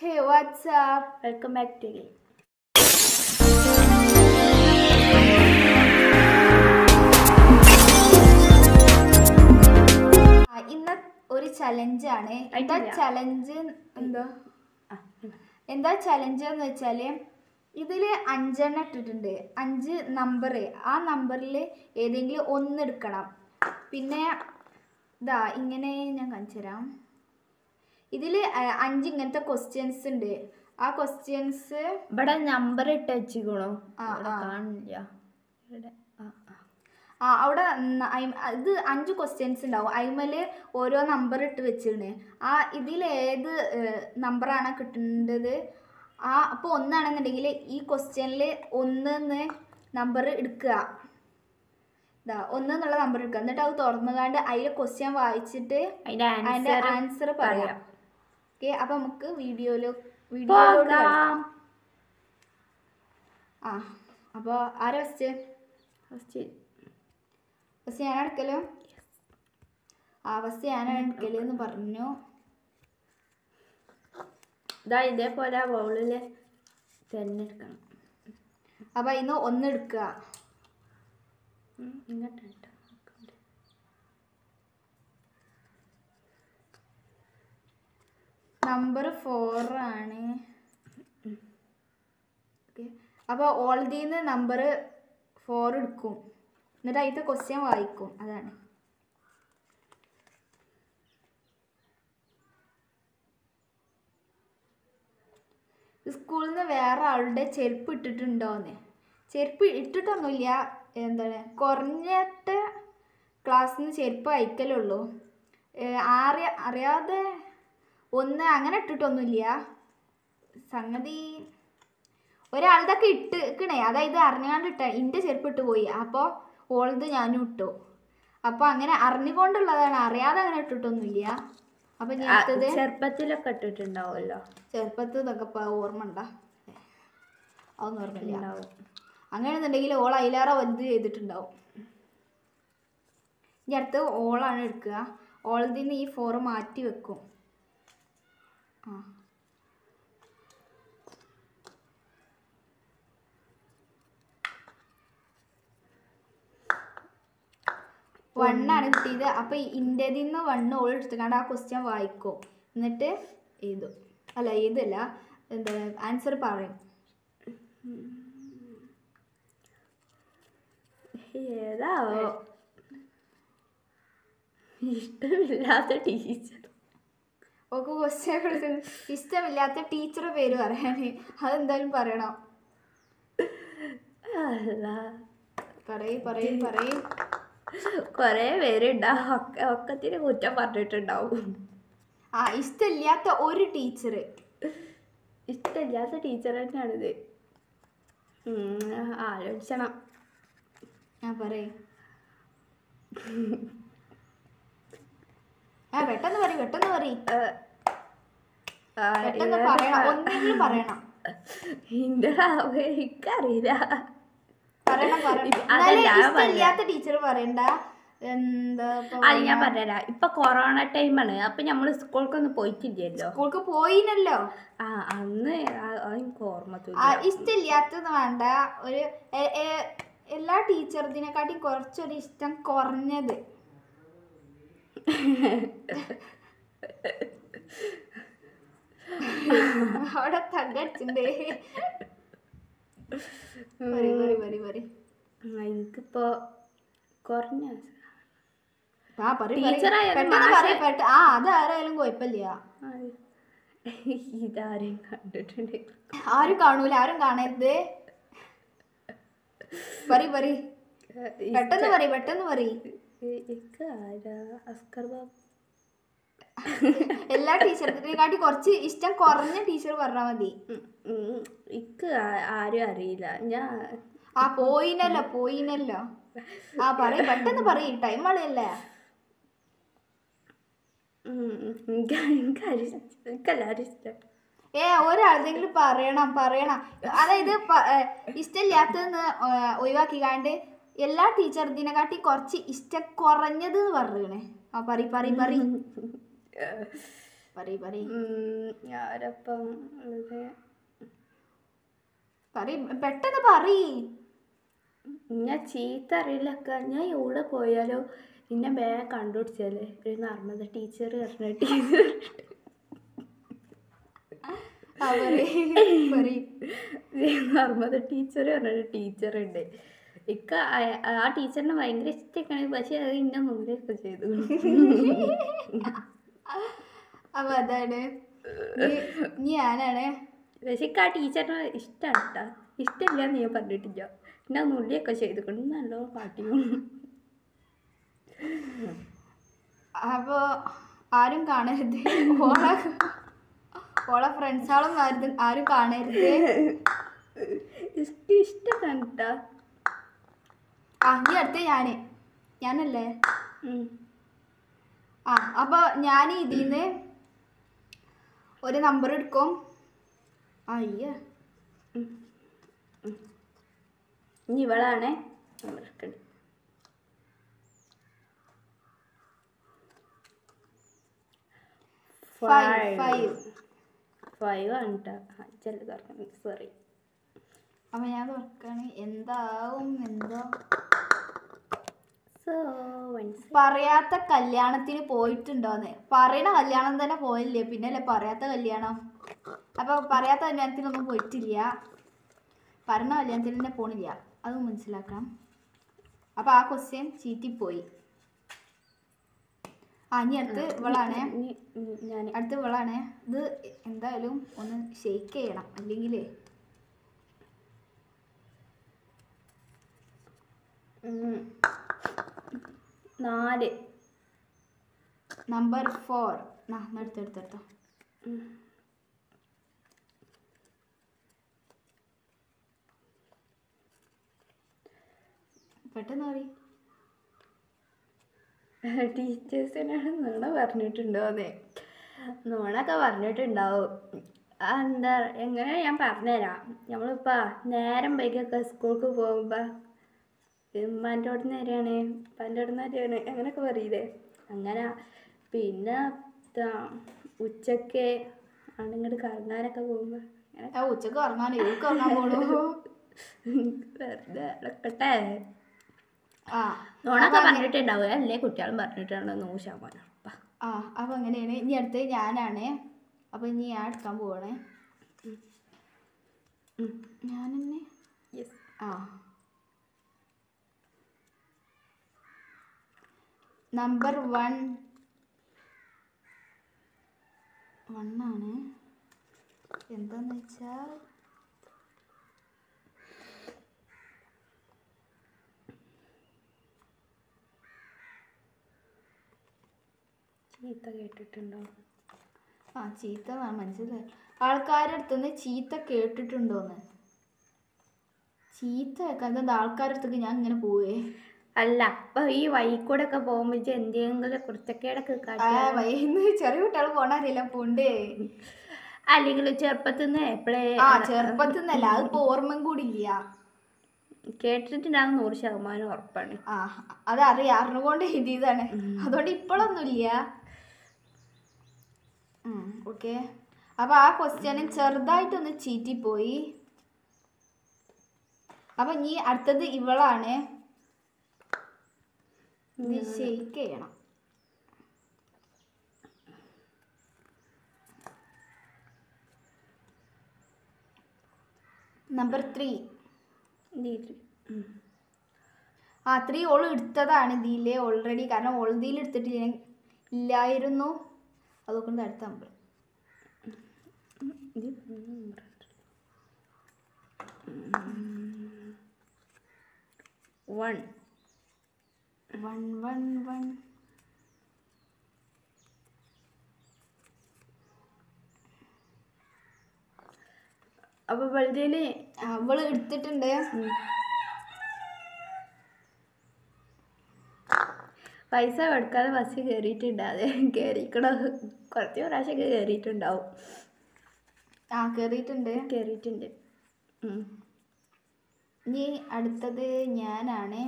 Hey, what's up? Welcome back to game ആ, ഇന്ന് ഒരു ചലഞ്ചാണ് എന്താ ആയിട്ടില്ല. ചലഞ്ച് എന്താ എന്താ ചലഞ്ച് എന്ന് വെച്ചാല് ഇതിൽ അഞ്ചെണ്ണം ഇട്ടിട്ടുണ്ട് അഞ്ച് നമ്പർ ആ നമ്പറിൽ ഏതെങ്കിലും ഒന്ന് എടുക്കണം പിന്നെ ഇതാ ഇങ്ങനെ ഞാൻ കാണിച്ചു തരാം ഇതിൽ അഞ്ച് ഇങ്ങനത്തെ ക്വസ്റ്റ്യൻസ് ഉണ്ട് ആ ക്വസ്റ്റ്യൻസ് ഇവിടെ നമ്പർ ഇട്ട് വെച്ചിക്കണോ ആ, ഇവിടെ ആ. കാണില്ല ഇവിടെ ആ ആ ആ അവിടെ ന- അയിമ- ഇത് അഞ്ച് ക്വസ്റ്റ്യൻസ് ഉണ്ടാവും അതിമേൽ ഓരോ നമ്പർ ഇട്ട് വെച്ചിട്ടുണ്ട് ആ ഇതിൽ ഏത് നമ്പറാണ് കിട്ടേണ്ടത് ആ അപ്പോൾ ഒന്നാണെന്നുണ്ടെങ്കിൽ ഈ ക്വസ്റ്റ്യനിൽ ഒന്ന് നമ്പർ എടുക്കുക ഇതാ ഒന്ന് എന്നുള്ള നമ്പർ എടുക്കുക എന്നിട്ട് അത് തുറന്നുകാണ്ട് അതിൽ ക്വസ്റ്റ്യൻ വായിച്ചിട്ട് അതിന്റെ അതിൻ്റെ ആൻസർ ആൻസർ പറയാം പറയാം. ഓക്കെ അപ്പം നമുക്ക് വീഡിയോയിൽ വീഡിയോയിലോട്ട് പോകാം ആ അപ്പോൾ ആരാ ഫസ്റ്റ് ഫസ്റ്റ് ഫസ്റ്റ് ഞാൻ എടുക്കലോ ആ ഫസ്റ്റ് ഞാനാണ് എടുക്കല് എന്ന് പറഞ്ഞു ഇതാ ഇതേപോലെ ബൗളില് തിരഞ്ഞെടുക്കണം അപ്പൊ ഇന്ന് ഒന്ന് എടുക്കുക ഉം, ഇങ്ങോട്ട് ഇട്ടോ. നമ്പർ ഫോർ ആണ് ഓക്കെ അപ്പോൾ ഓൾദീന്ന് നമ്പർ ഫോർ എടുക്കും എന്നിട്ട് അതിലത്തെ ക്വസ്റ്റ്യൻ വായിക്കും അതാണ് സ്കൂളിൽ നിന്ന് വേറെ ആളുടെ ചെരുപ്പ് ഇട്ടിട്ടുണ്ടോന്ന് ചെരുപ്പ് ഇട്ടിട്ടൊന്നുമില്ല എന്താണ് കുറഞ്ഞിട്ട് ക്ലാസ്സിൽ നിന്ന് ചെരുപ്പ് അയക്കലുള്ളൂ ഏഹ് ആറിയ അറിയാതെ ഒന്ന് അങ്ങനെ ഇട്ടിട്ടൊന്നുമില്ല സംഗതി ഒരാളുടെയൊക്കെ ഇട്ട് ഇക്കണേ അതായത് അറിഞ്ഞാണ്ട് ഇട്ട എൻ്റെ ചെരുപ്പ് ഇട്ട് പോയി അപ്പോൾ ഓളത് ഞാനും ഇട്ടു അപ്പോൾ അങ്ങനെ അറിഞ്ഞുകൊണ്ടുള്ളതാണ് അറിയാതെ അങ്ങനെ ഇട്ടിട്ടൊന്നുമില്ല അപ്പം ഞാൻ ആ, ഇട്ടത് ചെറുപ്പത്തിലൊക്കെ ഇട്ടിട്ടുണ്ടാവുമല്ലോ ചെറുപ്പത്തിൽ ഇതൊക്കെ ഇപ്പോൾ ഓർമ്മ ഉണ്ടോ അതൊന്നും ഓർമ്മയില്ല ഉണ്ടാവും അങ്ങനെയാണെന്നുണ്ടെങ്കിൽ ഓൾ അതിലേറെ വലുത് ചെയ്തിട്ടുണ്ടാവും ഇനി അടുത്ത് ഓളാണ് എടുക്കുക ഓളതിൽ നിന്ന് ഈ ഫോറ് മാറ്റി വെക്കും ആ വണ്ണാണ് കിട്ടിയത് അപ്പോൾ ഇൻ്റെതിൽ നിന്ന് വണ്ണ് ഓൾ എടുത്തുകൊണ്ട് ആ ക്വസ്റ്റ്യൻ വായിക്കും എന്നിട്ട് എഴുതും അല്ല എഴുതല്ല എന്താ ആൻസർ പറയും ഏതാവോ ഇഷ്ടമില്ലാത്ത ടീച്ചർ ഓക്ക് ക്വസ്റ്റ്യൻ കൊടുക്കുന്നത് ഇഷ്ടമില്ലാത്ത ടീച്ചറെ പേര് പറയാൻ അതെന്തായാലും പറയണം അല്ല പറയും പറയും പറയും കൊറേ പേരുണ്ടാവും ഒക്കെ ഒക്കത്തിന് കുറ്റം പറഞ്ഞിട്ടുണ്ടാവും ആ ഇഷ്ടമില്ലാത്ത ഒരു ടീച്ചർ ഇഷ്ടമില്ലാത്ത ടീച്ചർ തന്നെയാണിത് ഉം, ആലോചിക്കണം ആ പറയും ആ പെട്ടെന്ന് പറയും പെട്ടെന്ന് പറയും ഏ, ആ, പെട്ടെന്ന് ഇത് പറയണം ഒന്നെങ്കിലും പറയണം ഇന്റെ അവ- എനിക്കറിയില്ല പറയണം പറയണം ഇത് എന്നാലും അതല്ല, ഞാൻ ഇഷ്ടമില്ലാത്ത ടീച്ചർ പറയണ്ട എന്താ ഇപ്പൊ അത് ഞാൻ പറഞ്ഞുതരാം ഇപ്പൊ കൊറോണ ടൈമാണ് അപ്പൊ നമ്മള് സ്കൂൾക്കൊന്നും പോയിട്ടില്ലല്ലോ സ്കൂൾക്ക് പോയിനല്ലോ ആ അന്ന് ആ- ആ എനിക്ക് ഓർമ്മ ആ തോന്നി ഇഷ്ടമില്ലാത്തത് വേണ്ട ഒരു എ- എ- എല്ലാ ടീച്ചർദിനെക്കാട്ടി കുറച്ചൊരു ഇഷ്ടം കുറഞ്ഞത് അവിടെ തകച്ചിണ്ട് വരി വരി വരി വരി എനിക്കിപ്പോ കുറഞ്ഞ ആ പറയ് പറയ്. Teacher ആയാലും പെട്ടെന്ന് മാഷ് പറയ് പെട്ട ആ അതാരായാലും കുഴപ്പമില്ല ഇതാരെയും കണ്ടിട്ടുണ്ട് ആരും കാണൂല ആരും കാണരുത് പറി പറി പെട്ടെന്ന് പറയ് പെട്ടെന്ന് പറയ് എനിക്ക് ആരാ അസ്കർ ബാബു എല്ലാ ടീച്ചർക്കാട്ടി കുറച്ച് ഇഷ്ടം കുറഞ്ഞ ടീച്ചർ പറഞ്ഞാൽ മതി ഉം, ഉം, എനിക്ക് ആ- ആരും അറിയില്ല ഞാൻ ആ പോയിനല്ലോ പോയിനല്ലോ ആ പറയ് പെട്ടെന്ന് പറയ് ടൈം ആളല്ലേ ഉം, എനിക്ക് എനിക്കാരും എനിക്കെല്ലാവരും ഇഷ്ടം ഏ ഒരാളെങ്കിലും പറയണം പറയണം അതായത് പ- ഏ, ഇഷ്ടമില്ലാത്തതെന്ന് ഒഴിവാക്കിക്കാണ്ട് എല്ലാ ടീച്ചർ ഇതിനെക്കാട്ടി കുറച്ച് ഇഷ്ടം കുറഞ്ഞത് എന്ന് പറയണേ ആ പറി പറി പറി പറയ് പറയ് ആരപ്പം ഉള്ളത് പറയ് പെട്ടെന്ന് പറയ് ഞാൻ ചീത്ത അറിയില്ലക്ക ഞാൻ എവിടെ പോയാലോ എന്നെ വേഗം കണ്ടുപിടിച്ചല്ലേ ഒരു നർമ്മദ ടീച്ചർ പറഞ്ഞ ടീച്ചർ ആ പറയ് പറയ് നർമ്മദ ടീച്ചർ പറഞ്ഞൊരു ടീച്ചറുണ്ട് ഇക്ക ആ- ആ ടീച്ചറിനെ ഭയങ്കര ഇഷ്ടമൊക്കെയാണ് പക്ഷെ അത് ഇന്നെ മുന്നിലൊക്കെ ചെയ്തു അപ്പൊ അതാണ് ഇനി- ഇനി ഞാനാണ് പക്ഷെ ഇക്ക ആ ടീച്ചറിനെ ഇഷ്ടമാണ് കേട്ടോ ഇഷ്ടമില്ല എന്ന് ഞാൻ പറഞ്ഞിട്ടില്ല എന്നെ നുള്ളിയൊക്കെ ചെയ്തുകൊണ്ട് നല്ലോണം പാട്ടിയും അപ്പൊ ആരും കാണരുത് ഓളെ ഓളെ ഫ്രണ്ട്സാളും ആരും ആരും കാണരുത് ഇഷ്ട ഇഷ്ടമാണ് കേട്ടോ ആ ഈ അടുത്ത് ഞാന് ഞാനല്ലേ ഉം. ആ അപ്പൊ ഞാൻ ഇതിന്ന് ഒരു നമ്പർ എടുക്കും അയ്യ ഇനി ഇവളാണേ നമ്മൾ എടുക്കണ്ടത് ഫൈവ് ഫൈവ് ഫൈവ് ആണ് കേട്ടോ ചെല്ല തുറക്കണം സോറി അപ്പൊ ഞാൻ തുറക്കാണ് എന്താവും എന്തോ സോ വൺസ് പറയാത്ത കല്യാണത്തിന് പോയിട്ടുണ്ടോന്ന് പറയണ കല്യാണം തന്നെ പോയില്ലേ പിന്നെ അല്ലേ പറയാത്ത കല്യാണം അപ്പൊ പറയാത്ത കല്യാണത്തിനൊന്നും പോയിട്ടില്ല പറഞ്ഞ കല്യാണത്തിന് തന്നെ പോണില്ല അത് മനസ്സിലാക്കണം അപ്പൊ ആ ക്വസ്റ്റ്യൻ ചീറ്റിപ്പോയി ആ ഇനി അടുത്ത് ഇവളാണ് ഞാൻ അടുത്ത് ഇവളാണ് ഇത് എന്തായാലും ഒന്ന് ഷെയ്ക്ക് ചെയ്യണം അല്ലെങ്കിൽ നാല് നമ്പർ ഫോർ നാ എടുത്തെടുത്തോ പെട്ടെന്ന് പറയും ടീച്ചേഴ്സിനാണ് നുണ പറഞ്ഞിട്ടുണ്ടോ അതെ നുണൊക്കെ പറഞ്ഞിട്ടുണ്ടാവും ആ എന്താ എങ്ങനെ ഞാൻ പറഞ്ഞുതരാം നമ്മളിപ്പോൾ നേരം വൈകിയൊക്കെ സ്കൂൾക്ക് പോകുമ്പോൾ ഉമ്മാൻ്റെ അവിടെ നിന്ന് വരെയാണ് ഉപ്പാൻ്റെ അവിടെ നിന്ന് വരെയാണ് അങ്ങനെയൊക്കെ പറയില്ലേ അങ്ങനെ പിന്നെ ഇതാ ഉച്ചക്ക് ആണിങ്ങോട്ട് കറങ്ങാനൊക്കെ പോകുമ്പോൾ അങ്ങനെ ആ ഉച്ചക്ക് ഉറങ്ങാൻ ഇവർക്ക് ഉറങ്ങാൻ പോണു വെറുതെ ഇളക്കട്ടെ ആ നുണൊക്കെ പറഞ്ഞിട്ടുണ്ടാവും അല്ലേ കുട്ടികളും പറഞ്ഞിട്ടുണ്ടോ നൂറ് ശതമാനം ഉറപ്പാ. ആ അപ്പൊ അങ്ങനെയാണ് ഇനി അടുത്ത് ഞാനാണ് അപ്പൊ ഇനി ഞാൻ എടുക്കാൻ പോവാണ് ഉം. ഞാൻ തന്നെ Yes. ആ നമ്പർ വൺ വണ്ണാണ് എന്താന്ന് വെച്ചാൽ ചീത്ത കേട്ടിട്ടുണ്ടോ ആ ചീത്ത എന്നാണ് മനസ്സിലായി ആൾക്കാരുടെ അടുത്തുനിന്ന് ചീത്ത കേട്ടിട്ടുണ്ടോന്ന് ചീത്ത കേൾക്കാൻ എന്താ ആൾക്കാരുടെ അടുത്തേക്ക് ഞാൻ ഇങ്ങനെ പോവേ അല്ല അപ്പൊ ഈ വഴിക്കൂടെ ഒക്കെ പോകുമ്പോ ഇജ്ജ് എന്തെങ്കിലും കുറിച്ചക്കേടൊക്കെ ആ കാട്ടിയാ വൈകുന്ന ചെറിയ കുട്ടികൾ പോണറിയില്ല പോണ്ട് അല്ലെങ്കിൽ ചെറുപ്പത്തിൽ നിന്ന് എപ്പോഴേ ആ ചെറുപ്പത്തിൽ നിന്നല്ല അതിപ്പോ ഓർമ്മയും കൂടി ഇല്ല കേട്ടിട്ടുണ്ടാകും നൂറ് ശതമാനം ഉറപ്പാണ് ആ അതറിയാം അറിഞ്ഞുകൊണ്ട് എഴുതിയതാണ് അതുകൊണ്ട് ഇപ്പോഴൊന്നും ഇല്ല ഓക്കെ അപ്പൊ ആ ക്വസ്റ്റ്യന് ചെറുതായിട്ടൊന്ന് ചീറ്റിപ്പോയി അപ്പൊ ഇനി അടുത്തത് ഇവളാണ് ഇത് ഷെയ്ക്ക് ചെയ്യണം നമ്പർ ത്രീ ആ ത്രീ ഓൾ എടുത്തതാണ് ഇതില് ഓൾറെഡി കാരണം ഓൾ ഇതിൽ എടുത്തിട്ടില്ല ഇല്ലായിരുന്നു അതുകൊണ്ട് അടുത്ത number one one one one അപ്പൊ വെളുതിയില് അവള് എടുത്തിട്ടുണ്ട് പൈസ കൊടുക്കാതെ ബസ്സിൽ കയറിയിട്ടുണ്ട് അതെ കയറിക്കണോ കുറച്ച് പ്രാവശ്യമൊക്കെ കയറിയിട്ടുണ്ടാവും ആ കയറിയിട്ടുണ്ട് കയറിയിട്ടുണ്ട് ഉം. ഇനി അടുത്തത് ഞാനാണ്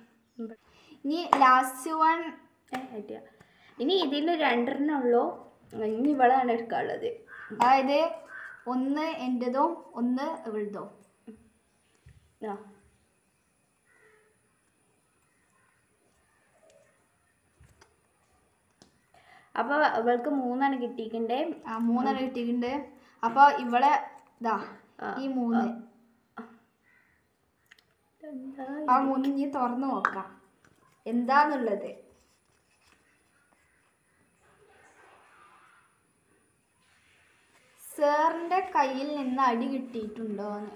ഇനി ലാസ്റ്റ് വൺ ഏ, പറ്റിയ. ഇനി ഇതിൽ രണ്ടെണ്ണം ഉള്ളൂ ഇനി ഇവളാണ് എടുക്കാനുള്ളത് അതായത് ഒന്ന് എൻ്റെതും ഒന്ന് ഇവളുതോ ആ അപ്പോൾ ഇവൾക്ക് മൂന്നാണ് കിട്ടിയിക്കണ്ടേ ആ മൂന്നെണ്ണം കിട്ടിയിട്ടുണ്ട് അപ്പോൾ ഇവളെ ഇതാ ആ, ഈ മൂന്ന് എന്താ ആ മൂന്ന് ഇനി തുറന്നു നോക്കാം എന്താന്നുള്ളത് സാറിന്റെ കയ്യിൽ നിന്ന് അടി കിട്ടിയിട്ടുണ്ടോന്ന്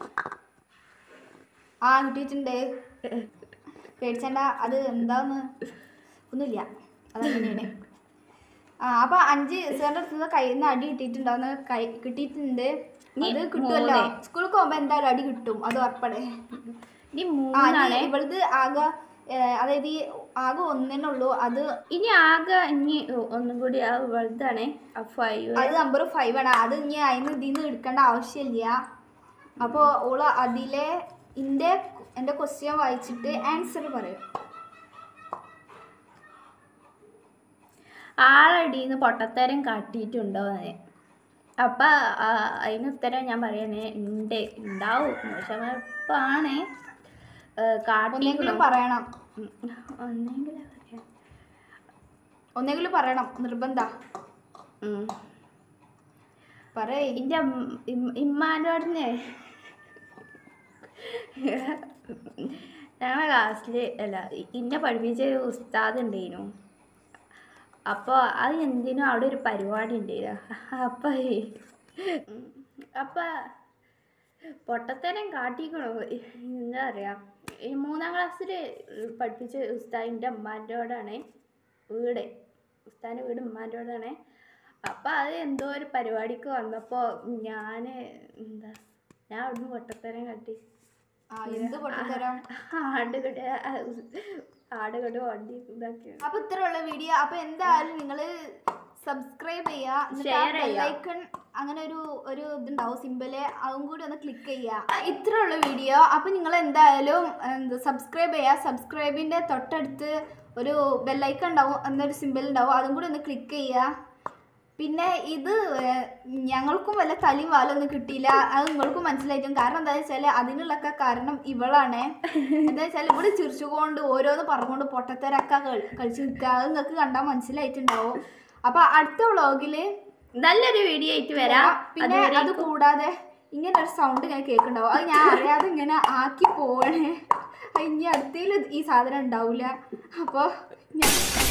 ആ കിട്ടിയിട്ടുണ്ട് പേടിച്ചണ്ട അത് എന്താന്ന് ഒന്നുമില്ല അതങ്ങനെയാണ് ആ അപ്പൊ അഞ്ച് സാറിന്റെ അടുത്ത് നിന്ന് കയ്യിൽ നിന്ന് അടി കിട്ടിയിട്ടുണ്ടോന്ന് കൈ കിട്ടിയിട്ടുണ്ട് ഇനി അത് കിട്ടുമല്ലോ മൂന്ന്. സ്കൂളിൽ പോകുമ്പോ എന്തായാലും അടി കിട്ടും അത് ഉറപ്പടെ ഇനി ആ, മൂന്നാണ് ഇനി ഇവളത് ആകെ ഏ, അതായത് ഈ ആകെ ഒന്നേ ഉള്ളൂ അത് ഇനി ആകെ ഇനി ഒന്നും കൂടി ആ വലുതാണ് ആ ഫൈവ് അത് നമ്പർ ഫൈവ് ആണ് അത് ഇനി അതിന് ഇതിന്ന് എടുക്കേണ്ട ആവശ്യമില്ല അപ്പോൾ ഓള് അതിലെ എൻ്റെ എൻ്റെ ക്വസ്റ്റ്യൻ വായിച്ചിട്ട് ആൻസർ പറയും ആളടിന്ന് പൊട്ടത്തരം കാട്ടിയിട്ടുണ്ടോ എന്ന് അപ്പം അതിന് ഉത്തരം ഞാൻ പറയണേ ഉണ്ട് ഉണ്ടാവും മോശമാണ് കാട്ടിക്കണോ ഒന്നെങ്കിലും പറയണം ഒന്നെങ്കിലും പറയാം ഒന്നെങ്കിലും പറയണം നിർബന്ധ ഉം. പറയേ എൻ്റെ ഇമ്മാനോടനെ ഞങ്ങളെ ക്ലാസ്സിൽ അല്ല ഇന്നെ പഠിപ്പിച്ച ഒരു ഉസ്താദ് ഉണ്ടായിരുന്നു അപ്പോൾ അത് എന്തിനും അവിടെ ഒരു പരിപാടി ഉണ്ടായിരുന്നു അപ്പം അപ്പം പൊട്ടത്തരം കാട്ടിക്കണോ എന്താ പറയുക ഈ മൂന്നാം ക്ലാസ്സിൽ പഠിപ്പിച്ച ഉസ്താദിൻ്റെ ഉമ്മാൻ്റെയോടാണ് വീട് ഉസ്താദിൻ്റെ വീട് ഉമ്മാൻ്റെയോടാണ് അപ്പം അത് എന്തോ ഒരു പരിപാടിക്ക് വന്നപ്പോൾ ഞാൻ എന്താ ഞാൻ അവിടുന്ന് പൊട്ടത്തരം കാട്ടി ആ എന്ത് പൊട്ടിത്തരം ആടുകട ആടുകട വണ്ടി ഇതാക്കി അപ്പൊ ഇത്രയുള്ള വീഡിയോ അപ്പൊ എന്തായാലും നിങ്ങൾ സബ്സ്ക്രൈബ് ചെയ്യുക Share ചെയ്യാ. ബെല്ലൈക്കൺ അങ്ങനെ ഒരു ഒരു ഇതുണ്ടാവും സിമ്പിള് അതും കൂടി ഒന്ന് ക്ലിക്ക് ചെയ്യുക ഇത്രയുള്ള വീഡിയോ അപ്പൊ നിങ്ങൾ എന്തായാലും എന്ത് സബ്സ്ക്രൈബ് ചെയ്യുക സബ്സ്ക്രൈബിന്റെ തൊട്ടടുത്ത് ഒരു ബെല്ലൈക്കൺ ഉണ്ടാവും എന്നൊരു സിമ്പിൾ ഉണ്ടാവും അതും കൂടി ഒന്ന് ക്ലിക്ക് ചെയ്യുക പിന്നെ ഇത് ഏർ, ഞങ്ങൾക്കും വല്ല തലിയും വാലൊന്നും കിട്ടിയില്ല അത് നിങ്ങൾക്കും മനസ്സിലായിട്ടും കാരണം എന്താ വെച്ചാൽ അതിനുള്ളൊക്കെ കാരണം ഇവളാണ് എന്താ വെച്ചാൽ ഇവിടെ ചിരിച്ചുകൊണ്ട് ഓരോന്ന് പറഞ്ഞുകൊണ്ട് പൊട്ടത്തരൊക്കെ കളി- കളിച്ച് നിൽക്കുക അത് നിങ്ങൾക്ക് കണ്ടാൽ മനസ്സിലായിട്ടുണ്ടാവും അപ്പൊ അടുത്ത വ്ളോഗില് നല്ലൊരു വീഡിയോ ആയിട്ട് വരാം പിന്നെ അത് കൂടാതെ ഇങ്ങനെ ഒരു സൗണ്ട് ഇങ്ങനെ കേൾക്കുന്നുണ്ടാവും അത് ഞാൻ അറിയാതെ ഇങ്ങനെ ആക്കി പോവണേ അത് ഇനി അടുത്തതിൽ ഈ സാധനം ഉണ്ടാവില്ല അപ്പോൾ ഞാൻ